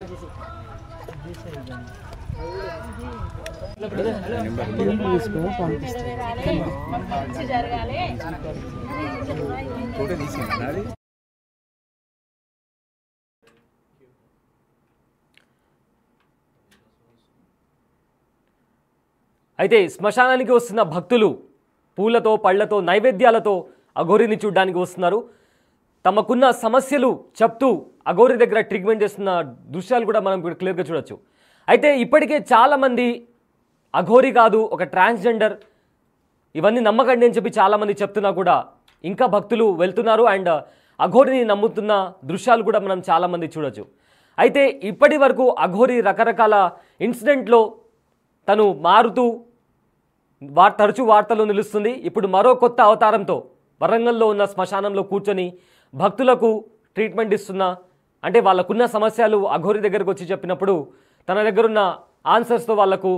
అయితే శ్మశానానికి వస్తున్న భక్తులు పూలతో పళ్లతో నైవేద్యాలతో అఘోరిని చూడడానికి వస్తున్నారు తమకున్న సమస్యలు చెప్తూ అఘోరి దగ్గర ట్రీట్మెంట్ చేస్తున్న దృశ్యాలు కూడా మనం ఇక్కడ క్లియర్గా చూడొచ్చు అయితే ఇప్పటికే చాలామంది అఘోరి కాదు ఒక ట్రాన్స్జెండర్ ఇవన్నీ నమ్మకండి అని చెప్పి చాలామంది చెప్తున్నా కూడా ఇంకా భక్తులు వెళ్తున్నారు అండ్ అఘోరిని నమ్ముతున్న దృశ్యాలు కూడా మనం చాలామంది చూడొచ్చు అయితే ఇప్పటి వరకు అఘోరి రకరకాల ఇన్సిడెంట్లో తను మారుతూ వార్ తరచూ వార్తల్లో నిలుస్తుంది ఇప్పుడు మరో కొత్త అవతారంతో వరంగల్లో ఉన్న శ్మశానంలో కూర్చొని భక్తులకు ట్రీట్మెంట్ ఇస్తున్న అంటే వాళ్ళకున్న సమస్యలు అఘోరి దగ్గరకు వచ్చి చెప్పినప్పుడు తన దగ్గరున్న ఆన్సర్స్తో వాళ్లకు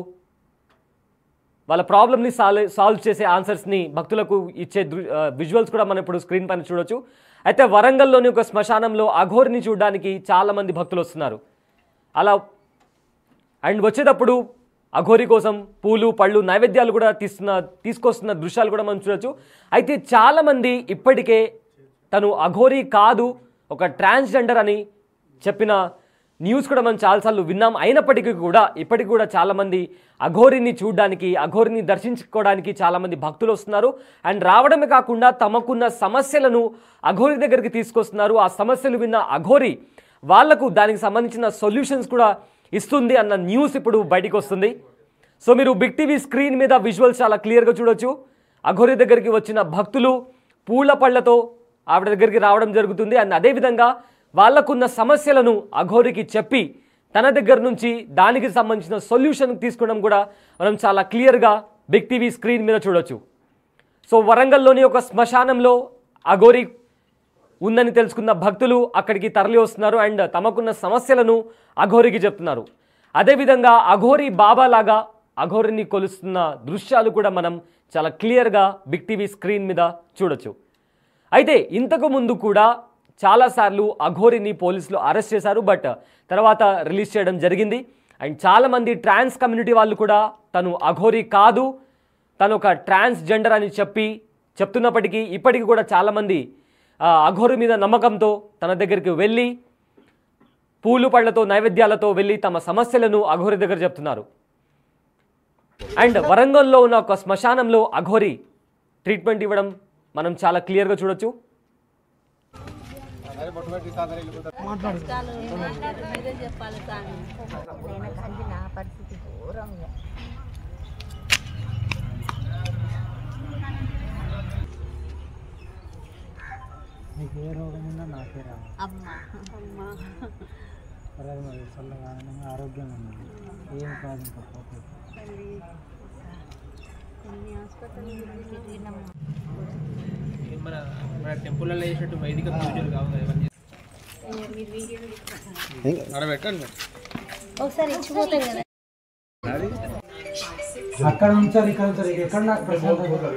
వాళ్ళ ప్రాబ్లమ్ని సాల్వ్ సాల్వ్ చేసే ఆన్సర్స్ని భక్తులకు ఇచ్చే విజువల్స్ కూడా మనం ఇప్పుడు స్క్రీన్ పైన చూడొచ్చు అయితే వరంగల్లోని ఒక శ్మశానంలో అఘోరిని చూడడానికి చాలామంది భక్తులు వస్తున్నారు అలా అండ్ వచ్చేటప్పుడు అఘోరి కోసం పూలు పళ్ళు నైవేద్యాలు కూడా తీస్తున్న తీసుకొస్తున్న దృశ్యాలు కూడా మనం చూడొచ్చు అయితే చాలామంది ఇప్పటికే తను అఘోరి కాదు ఒక ట్రాన్స్జెండర్ అని చెప్పిన న్యూస్ కూడా మనం చాలాసార్లు విన్నాం అయినప్పటికీ కూడా ఇప్పటికి కూడా చాలామంది అఘోరిని చూడడానికి అఘోరిని దర్శించుకోవడానికి చాలామంది భక్తులు వస్తున్నారు అండ్ రావడమే కాకుండా తమకున్న సమస్యలను అఘోరి దగ్గరికి తీసుకొస్తున్నారు ఆ సమస్యలు విన్న అఘోరి వాళ్లకు దానికి సంబంధించిన సొల్యూషన్స్ కూడా ఇస్తుంది అన్న న్యూస్ ఇప్పుడు బయటికి వస్తుంది సో మీరు బిగ్ టీవీ స్క్రీన్ మీద విజువల్స్ చాలా క్లియర్గా చూడొచ్చు అఘోరి దగ్గరికి వచ్చిన భక్తులు పూల పళ్ళతో ఆవిడ దగ్గరికి రావడం జరుగుతుంది అండ్ అదేవిధంగా వాళ్ళకున్న సమస్యలను అఘోరికి చెప్పి తన దగ్గర నుంచి దానికి సంబంధించిన సొల్యూషన్ తీసుకోవడం కూడా మనం చాలా క్లియర్గా బిగ్ టీవీ స్క్రీన్ మీద చూడొచ్చు సో వరంగల్లోని ఒక శ్మశానంలో అఘోరి ఉందని తెలుసుకున్న భక్తులు అక్కడికి తరలి వస్తున్నారు అండ్ తమకున్న సమస్యలను అఘోరికి చెప్తున్నారు అదేవిధంగా అఘోరి బాబా లాగా అఘోరిని కొలుస్తున్న దృశ్యాలు కూడా మనం చాలా క్లియర్గా బిగ్ టీవీ స్క్రీన్ మీద చూడొచ్చు అయితే ఇంతకు ముందు కూడా చాలాసార్లు అఘోరిని పోలీసులు అరెస్ట్ చేశారు బట్ తర్వాత రిలీజ్ చేయడం జరిగింది అండ్ చాలామంది ట్రాన్స్ కమ్యూనిటీ వాళ్ళు కూడా తను అఘోరి కాదు తను ఒక ట్రాన్స్జెండర్ అని చెప్పి చెప్తున్నప్పటికీ ఇప్పటికీ కూడా చాలామంది ఆ, అఘోరి మీద నమ్మకంతో తన దగ్గరికి వెళ్ళి పూలు పళ్ళతో నైవేద్యాలతో వెళ్ళి తమ సమస్యలను అఘోరి దగ్గర చెప్తున్నారు అండ్ వరంగల్లో ఉన్న ఒక శ్మశానంలో అఘోరి ట్రీట్మెంట్ ఇవ్వడం మనం చాలా క్లియర్గా చూడొచ్చు కష్టాలు మీరే చెప్పాలి స్వామి నా పరిస్థితి ఘోరంగా నీకు ఏ రోగం ఉన్నా నాకే రాదు అమ్మ అమ్మ పర్వాలేదు మరి చల్లగా ఆనందంగా ఆరోగ్యంగా ఉన్నది ఏం కాదు ఇంకా పోతుంది తల్లి ఎన్ని హాస్పిటల్ తిరిగినాము మన మన టెంపుల్లో చేసినట్టు వైదిక పూజలు కావు కదా ఇవన్నీ మీరు వీడియో అక్కడ పెట్టండి ఒకసారి ఇచ్చిపోతాయి కదా అక్కడ ఉంచారు ఇక్కడ ఉంచారు ఇక ఎక్కడ నాకు ప్రశాంతంగా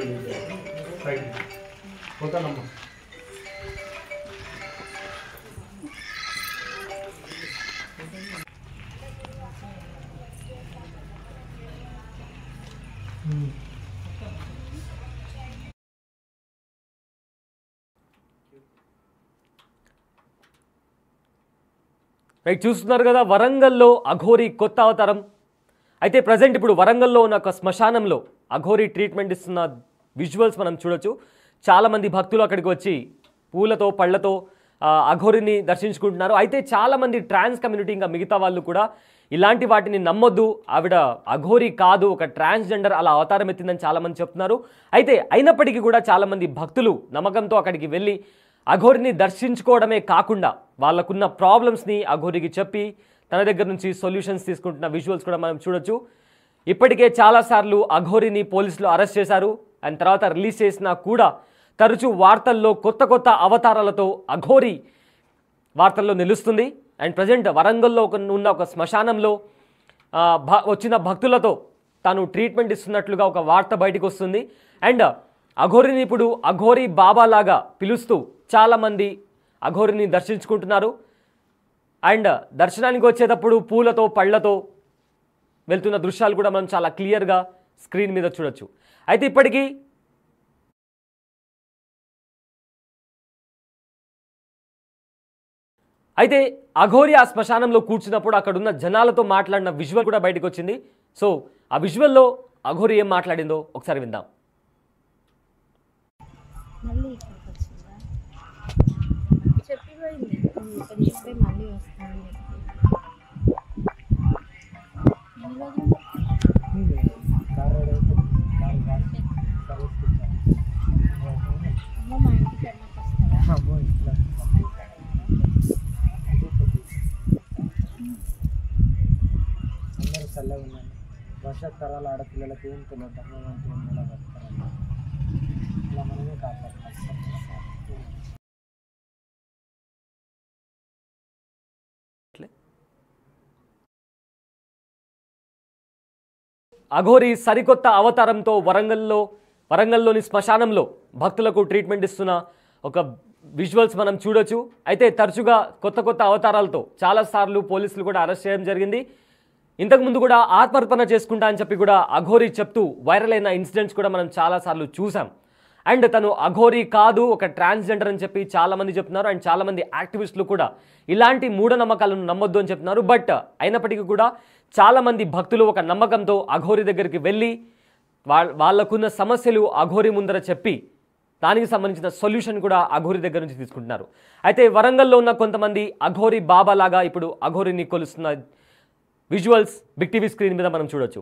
రైట్ చూస్తున్నారు కదా వరంగల్లో అఘోరి కొత్త అవతారం అయితే ప్రజెంట్ ఇప్పుడు వరంగల్లో ఉన్న ఒక శ్మశానంలో అఘోరి ట్రీట్మెంట్ ఇస్తున్న విజువల్స్ మనం చూడొచ్చు చాలామంది భక్తులు అక్కడికి వచ్చి పూలతో పళ్ళతో ఆ, అఘోరిని దర్శించుకుంటున్నారు అయితే చాలామంది ట్రాన్స్ కమ్యూనిటీ ఇంకా మిగతా వాళ్ళు కూడా ఇలాంటి వాటిని నమ్మొద్దు ఆవిడ అఘోరి కాదు ఒక ట్రాన్స్జెండర్ అలా అవతారం ఎత్తిందని చాలామంది చెప్తున్నారు అయితే అయినప్పటికీ కూడా చాలామంది భక్తులు నమ్మకంతో అక్కడికి వెళ్ళి అఘోరిని దర్శించుకోవడమే కాకుండా వాళ్ళకున్న ప్రాబ్లమ్స్ని అఘోరికి చెప్పి తన దగ్గర నుంచి సొల్యూషన్స్ తీసుకుంటున్న విజువల్స్ కూడా మనం చూడొచ్చు ఇప్పటికే చాలాసార్లు అఘోరిని పోలీసులు అరెస్ట్ చేశారు అండ్ తర్వాత రిలీజ్ చేసినా కూడా తరచూ వార్తల్లో కొత్త కొత్త అవతారాలతో అఘోరి వార్తల్లో నిలుస్తుంది అండ్ ప్రజెంట్ వరంగల్లో ఒక ఉన్న ఒక శ్మశానంలో ఆ, భ- వచ్చిన భక్తులతో తాను ట్రీట్మెంట్ ఇస్తున్నట్లుగా ఒక వార్త బయటకు వస్తుంది అండ్ అఘోరిని ఇప్పుడు అఘోరి బాబా లాగా పిలుస్తూ చాలామంది అఘోరిని దర్శించుకుంటున్నారు అండ్ దర్శనానికి వచ్చేటప్పుడు పూలతో పళ్ళతో వెళ్తున్న దృశ్యాలు కూడా మనం చాలా క్లియర్గా స్క్రీన్ మీద చూడొచ్చు అయితే ఇప్పటికీ అయితే అఘోరి ఆ శ్మశానంలో కూర్చున్నప్పుడు అక్కడ ఉన్న జనాలతో మాట్లాడిన విజువల్ కూడా బయటకు వచ్చింది సో ఆ విజువల్లో అఘోరి ఏం మాట్లాడిందో ఒకసారి విందాం మళ్ళీ ఇక్కడికి వచ్చిందా చెప్పిపోయింది ఇక్కడ చెప్పి మళ్ళీ వస్తాను ఎన్ని రోజులు కార్ రైడ్ అయితే కార్ వాష్ సర్వీస్కి ఇచ్చాను అమ్మ మా ఇంటికి అమ్మకి వస్తారా అమ్మో ఇంట్లో అందరూ చల్లగా ఉండండి వర్షాకాలాలు ఆడపిల్లలకి ఏం తెలియదు ధర్మం అంటే ఏం ఎలా బతకాలని ఇలా మనమే కాపాడుకోవాలి అఘోరి సరికొత్త అవతారంతో వరంగల్లో వరంగల్లోని శ్మశానంలో భక్తులకు ట్రీట్మెంట్ ఇస్తున్న ఒక విజువల్స్ మనం చూడొచ్చు అయితే తరచుగా కొత్త కొత్త అవతారాలతో చాలాసార్లు పోలీసులు కూడా అరెస్ట్ చేయడం జరిగింది ఇంతకుముందు కూడా ఆత్మర్పణ చేసుకుంటా అని చెప్పి కూడా అఘోరి చెప్తూ వైరల్ అయిన ఇన్సిడెంట్స్ కూడా మనం చాలాసార్లు చూసాం అండ్ తను అఘోరి కాదు ఒక ట్రాన్స్జెండర్ అని చెప్పి చాలామంది చెప్తున్నారు అండ్ చాలామంది యాక్టివిస్టులు కూడా ఇలాంటి మూఢనమ్మకాలను నమ్మొద్దు అని చెప్తున్నారు బట్ అయినప్పటికీ కూడా చాలామంది భక్తులు ఒక నమ్మకంతో అఘోరి దగ్గరికి వెళ్ళి వాళ్ళ వాళ్ళకున్న సమస్యలు అఘోరి ముందర చెప్పి దానికి సంబంధించిన సొల్యూషన్ కూడా అఘోరి దగ్గర నుంచి తీసుకుంటున్నారు అయితే వరంగల్లో ఉన్న కొంతమంది అఘోరి బాబా లాగా ఇప్పుడు అఘోరిని కొలుస్తున్న విజువల్స్ బిగ్ టీవీ స్క్రీన్ మీద మనం చూడొచ్చు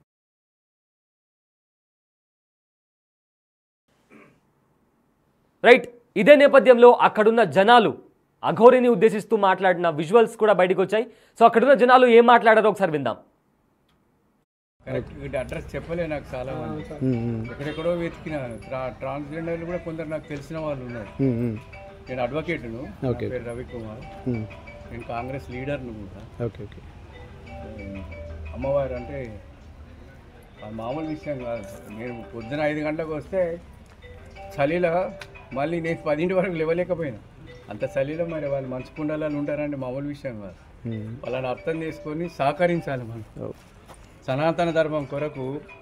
రైట్ ఇదే నేపథ్యంలో అక్కడున్న జనాలు అఘోరిని ఉద్దేశిస్తూ మాట్లాడిన విజువల్స్ కూడా బయటకు వచ్చాయి సో అక్కడున్న జనాలు ఏం మాట్లాడారో ఒకసారి విందాం కరెక్ట్ వీటి అడ్రస్ చెప్పలే నాకు చాలా మంది ఎక్కడెక్కడో వెతికిన ట్రా- ట్రాన్స్జెండర్లు కూడా కొందరు నాకు తెలిసిన వాళ్ళు ఉన్నారు నేను అడ్వకేట్ను నా పేరు రవికుమార్ నేను కాంగ్రెస్ లీడర్ను కూడా ఓకే ఓకే అమ్మవారు అంటే అది మామూలు విషయం కాదు నేను పొద్దున ఐదు గంటలకు వస్తే చలిలో మళ్ళీ నేను పదింటి వరకు లేవలేకపోయినా అంత చలిలో మరి వాళ్ళు మంచు కుండలలో ఉంటారంటే మామూలు విషయం కాదు వాళ్ళని అర్థం చేసుకొని సహకరించాలి మనం సనాతన ధర్మం కొరకు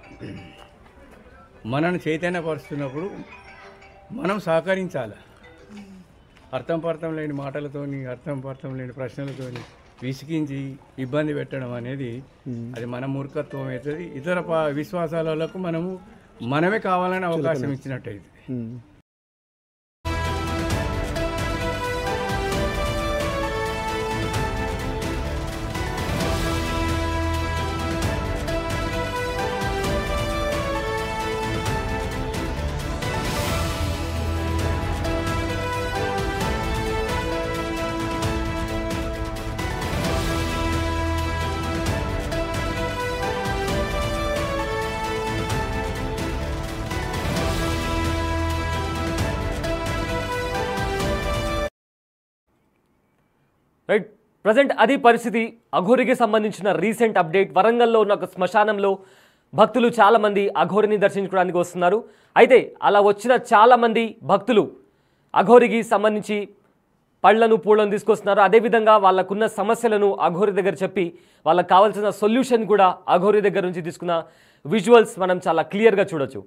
మనను చైతన్యపరుస్తున్నప్పుడు మనం సహకరించాలి అర్థం పర్థం లేని మాటలతోని అర్థం పర్థం లేని ప్రశ్నలతోని విసిగించి ఇబ్బంది పెట్టడం అనేది అది మన మూర్ఖత్వం అవుతుంది ఇతర ప- విశ్వాసాలకు మనము మనమే కావాలని అవకాశం ఇచ్చినట్టయితే రైట్ ప్రజెంట్ అది పరిస్థితి అఘోరికి సంబంధించిన రీసెంట్ అప్డేట్ వరంగల్లో ఉన్న ఒక శ్మశానంలో భక్తులు చాలామంది అఘోరిని దర్శించుకోవడానికి వస్తున్నారు అయితే అలా వచ్చిన చాలామంది భక్తులు అఘోరికి సంబంధించి పళ్ళను పూలను తీసుకొస్తున్నారు అదేవిధంగా వాళ్ళకున్న సమస్యలను అఘోరి దగ్గర చెప్పి వాళ్ళకి కావాల్సిన సొల్యూషన్ కూడా అఘోరి దగ్గర నుంచి తీసుకున్న విజువల్స్ మనం చాలా క్లియర్గా చూడొచ్చు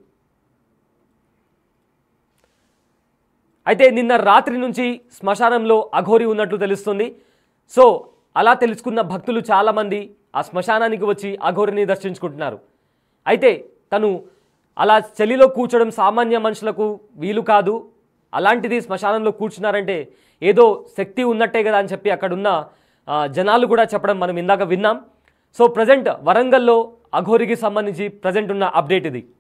అయితే నిన్న రాత్రి నుంచి శ్మశానంలో అఘోరి ఉన్నట్లు తెలుస్తుంది సో అలా తెలుసుకున్న భక్తులు చాలామంది ఆ శ్మశానానికి వచ్చి అఘోరిని దర్శించుకుంటున్నారు అయితే తను అలా చలిలో కూర్చోవడం సామాన్య మనుషులకు వీలు కాదు అలాంటిది శ్మశానంలో కూర్చున్నారంటే ఏదో శక్తి ఉన్నట్టే కదా అని చెప్పి అక్కడున్న ఆ, జనాలు కూడా చెప్పడం మనం ఇందాక విన్నాం సో ప్రజెంట్ వరంగల్లో అఘోరికి సంబంధించి ప్రజెంట్ ఉన్న అప్డేట్ ఇది